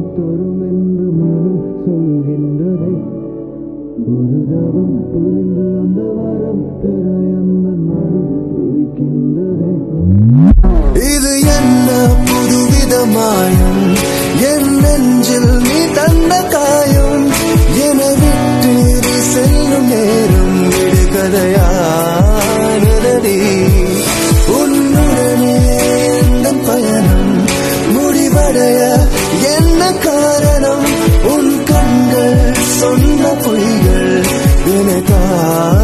தரும் என்று மனம் சொல்கின்றதே ஒரு தவம் புரிந்து அந்த வரம் பெற அந்த மனம் துடிக்கின்றதே இது என்ன புதுவித மாயம் என் நெஞ்சில் நீ தந்த காயம் என விட்டு நீ செல்லும் நேரம் விடுகதையானதடி உன்னுடனே எந்த பயணம் முடிவடைய என்ன காரணம் உன் கண்கள் சொன்ன பொய்கள் எனக்கா